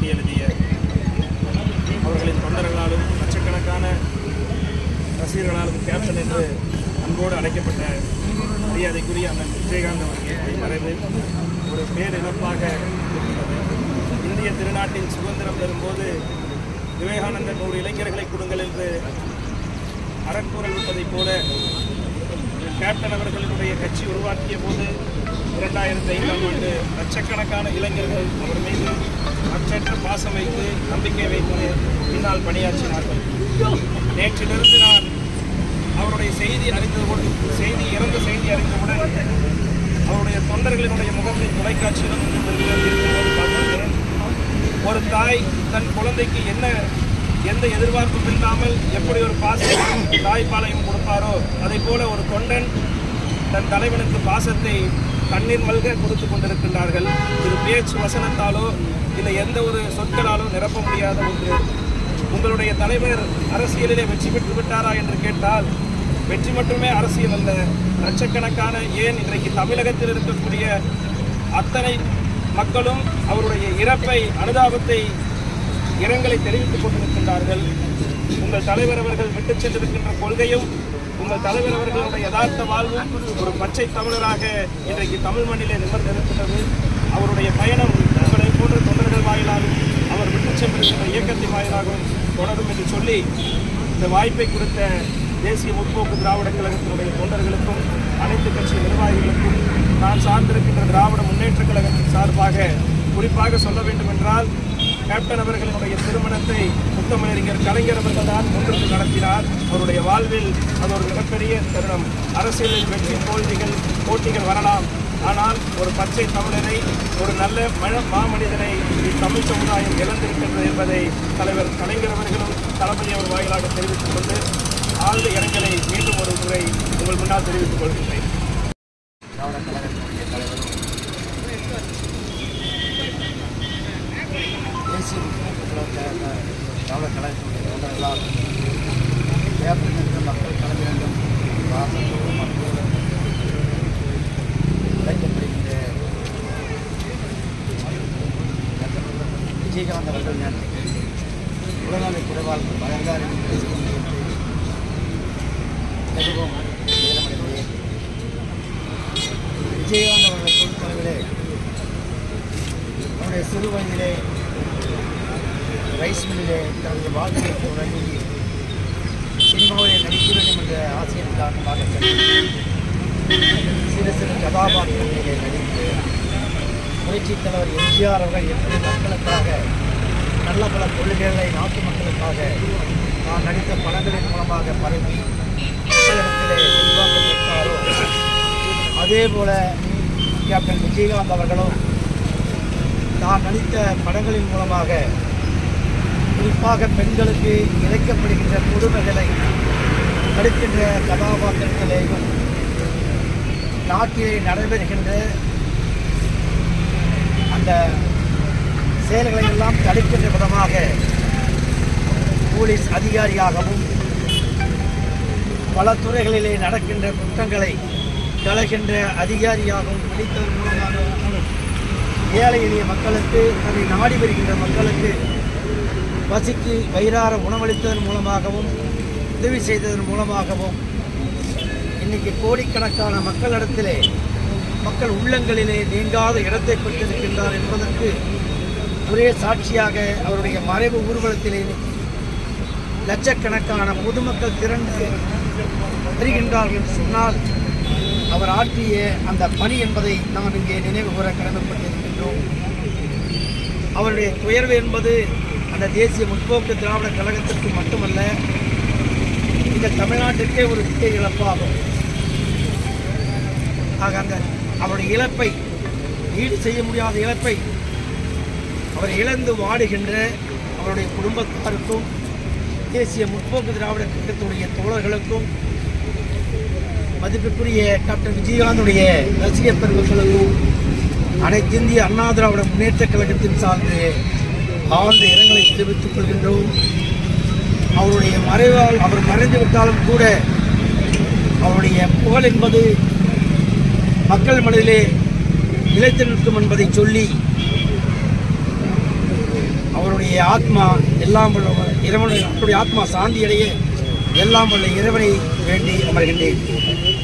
எழுதிய அவர்களின் தொண்டர்களாலும் லட்சக்கணக்கான ரசிகர்களாலும் கேப்டன் என்று அன்போடு அழைக்கப்பட்ட மரியாதைக்குரிய அண்ணன் விஜயகாந்த் அவர்களுடைய மறைவு ஒரு பேரிழப்பாக இருக்கிறது இந்திய திருநாட்டின் சுதந்திரம் பெறும்போது விவேகானந்தர் நூறு இளைஞர்களை கொடுங்கள் என்று அறக்குரல் விட்டதைப் போல கேப்டன் அவர்களுடைய கட்சி உருவாக்கிய போது இரண்டாயிரத்தி ஐந்தாம் ஆண்டு லட்சக்கணக்கான இளைஞர்கள் அவர் மீது அச்சற்ற பாசம் வைத்து நம்பிக்கை வைத்து பின்னால் பணியாற்றினார்கள் நேற்றிலிருந்து நான் அவருடைய செய்தி அறிந்தவுடன் செய்தி இறந்த செய்தி அறிந்தவுடன் அவருடைய தொண்டர்களினுடைய முகத்தை தொலைக்காட்சியிலும் இருக்கும்போது பார்க்கிறேன் ஒரு தாய் தன் குழந்தைக்கு என்ன எந்த எதிர்பார்ப்பும் இல்லாமல் எப்படி ஒரு பாசம் தாய்ப்பாலையும் கொடுப்பாரோ அதை போல ஒரு தொண்டன் தன் தலைவனுக்கு பாசத்தை கண்ணீர் மல்க கொடுத்து கொண்டிருக்கின்றார்கள் இது பேச்சு வசனத்தாலோ இல்லை எந்த ஒரு சொற்களாலோ நிரப்ப முடியாத ஒன்று உங்களுடைய தலைவர் அரசியலிலே வெற்றி பெற்று விட்டாரா என்று கேட்டால் வெற்றி மட்டுமே அரசியல் அல்ல லட்சக்கணக்கான ஏன் இன்றைக்கு தமிழகத்தில் இருக்கக்கூடிய அத்தனை மக்களும் அவருடைய இறப்பை அனுதாபத்தை இரங்கலை தெரிவித்துக் கொண்டிருக்கின்றார்கள் உங்கள் தலைவர் அவர்கள் விட்டுச் சென்றிருக்கின்ற கொள்கையும் உங்கள் தலைவர் அவர்களுடைய யதார்த்த வாழ்வும் ஒரு பச்சை தமிழராக இன்றைக்கு தமிழ் மண்ணிலே நிமிர்ந்திருக்கின்றது அவருடைய பயணம் உங்களை போன்ற தொண்டர்கள் வாயிலாகவும் அவர் விட்டுச் சென்றிருக்கின்ற இயக்கத்தின் வாயிலாகவும் தொடரும் என்று சொல்லி இந்த வாய்ப்பை கொடுத்த தேசிய முற்போக்கு திராவிட கழகத்தினுடைய தொண்டர்களுக்கும் அனைத்து கட்சி நிர்வாகிகளுக்கும் நான் சார்ந்திருக்கின்ற திராவிட முன்னேற்ற கழகத்தின் சார்பாக குறிப்பாக சொல்ல வேண்டும் என்றால் கேப்டன் அவர்களினுடைய திருமணத்தை முத்தமிழறிஞர் கலைஞர் அவர்கள் தான் முன்னின்று நடத்தினார் அவருடைய வாழ்வில் அது ஒரு மிகப்பெரிய தருணம் அரசியலில் வெற்றி தோல்விகள் போட்டிகள் வரலாம் ஆனால் ஒரு பச்சை தமிழரை ஒரு நல்ல மழ மாமனிதனை தமிழ் சமுதாயம் இழந்திருக்கின்றது என்பதை தலைவர் கலைஞர் அவர்களும் தளபதி அவர் வாயிலாக தெரிவித்துக் கொண்டு ஆழ்ந்த இரங்கலை மீண்டும் ஒரு முறை உங்கள் முன்னால் தெரிவித்துக் கொள்கின்றேன் திராவிட கழகத்தினுடைய தலைவரும் தேசிய முற்போக்கு கழக திராவிட கழகத்தினுடைய தொண்டர்களால் கேப்டன் என்று மக்கள் கலந்து வேண்டும் பாசத்தோடு மக்கள் அழைக்கப்படுகின்ற விஜயகாந்த் அவர்கள் நேற்றைக்கு உடல்நலை குறைவால் பயந்தார் என்று பேசிக்கொண்டிருந்து மிகவும் நேரமடைந்தேன் விஜயகாந்த் அவர்கள் பொறுத்தளவிலே அவருடைய சிறு வயதிலே ரைஸ் மில்லிலே தனது வாழ்க்கையை தொடங்கி சினிமாவில் நடிக்க வேண்டும் என்ற ஆசையின் காரணமாக சென்று சிறு சிறு கதாபாத்திரங்களிலே நடித்து புரட்சித் தலைவர் எம்ஜிஆர் அவர்கள் எப்படி மக்களுக்காக நல்ல பல கொள்கைகளை நாட்டு மக்களுக்காக நான் நடித்த படங்களின் மூலமாக பரப்பி மக்களிடத்திலே செல்வாக்கு பெற்றாரோ அதே போல கேப்டன் விஜயகாந்த் அவர்களும் நான் நடித்த படங்களின் மூலமாக குறிப்பாக பெண்களுக்கு இழைக்கப்படுகின்ற கொடுமைகளை தடுக்கின்ற கதாபாத்திரத்திலேயும் நாட்டிலே நடைபெறுகின்ற அந்த செயல்களை எல்லாம் தடுக்கின்ற விதமாக போலீஸ் அதிகாரியாகவும் பல துறைகளிலே நடக்கின்ற குற்றங்களை களைகின்ற அதிகாரியாகவும் நடித்ததன் மூலமாகவும் ஏழை எளிய மக்களுக்கு அதை நாடி வருகின்ற மக்களுக்கு பசிக்கு வயிறார உணவளித்ததன் மூலமாகவும் உதவி செய்ததன் மூலமாகவும் இன்னைக்கு கோடிக்கணக்கான மக்களிடத்திலே மக்கள் உள்ளங்களிலே நீங்காத இடத்தை பெற்றிருக்கின்றார் என்பதற்கு ஒரே சாட்சியாக அவருடைய மறைவு ஊர்வலத்திலே லட்சக்கணக்கான பொதுமக்கள் திரண்டு வருகின்றார்கள் என்று சொன்னால் அவர் ஆற்றிய அந்த பணி என்பதை நாம் இங்கே நினைவு கூற கடமைப்பட்டிருக்கின்றோம் அவருடைய துயர்வு என்பது அந்த தேசிய முற்போக்கு திராவிட கழகத்திற்கு மட்டுமல்ல இந்த தமிழ்நாட்டிற்கே ஒரு முக்கிய இழப்பாகும் ஆக அந்த அவருடைய இழப்பை ஈடு செய்ய முடியாத இழப்பை அவர் இழந்து வாடுகின்ற அவருடைய குடும்பத்தாருக்கும் தேசிய முற்போக்கு திராவிட கழகத்துடைய தோழர்களுக்கும் மதிப்புக்குரிய கேப்டன் விஜயகாந்துடைய ரசிக பெருமக்களுக்கும் அனைத்து இந்திய அண்ணா திராவிட முன்னேற்ற கழகத்தின் சார்ந்து ஆழ்ந்த இரங்கலை தெரிவித்துக் கொள்கின்றோம் அவருடைய மறைவால் அவர் மறைந்து விட்டாலும் கூட அவருடைய புகழ் என்பது மக்கள் மனதிலே நிலைத்து நிற்கும் என்பதை சொல்லி அவருடைய ஆத்மா எல்லாம் வல்ல இறைவனுடைய அவருடைய ஆத்மா சாந்தியடைய எல்லாம் வல்ல இறைவனை வேண்டி அமர்கின்றேன்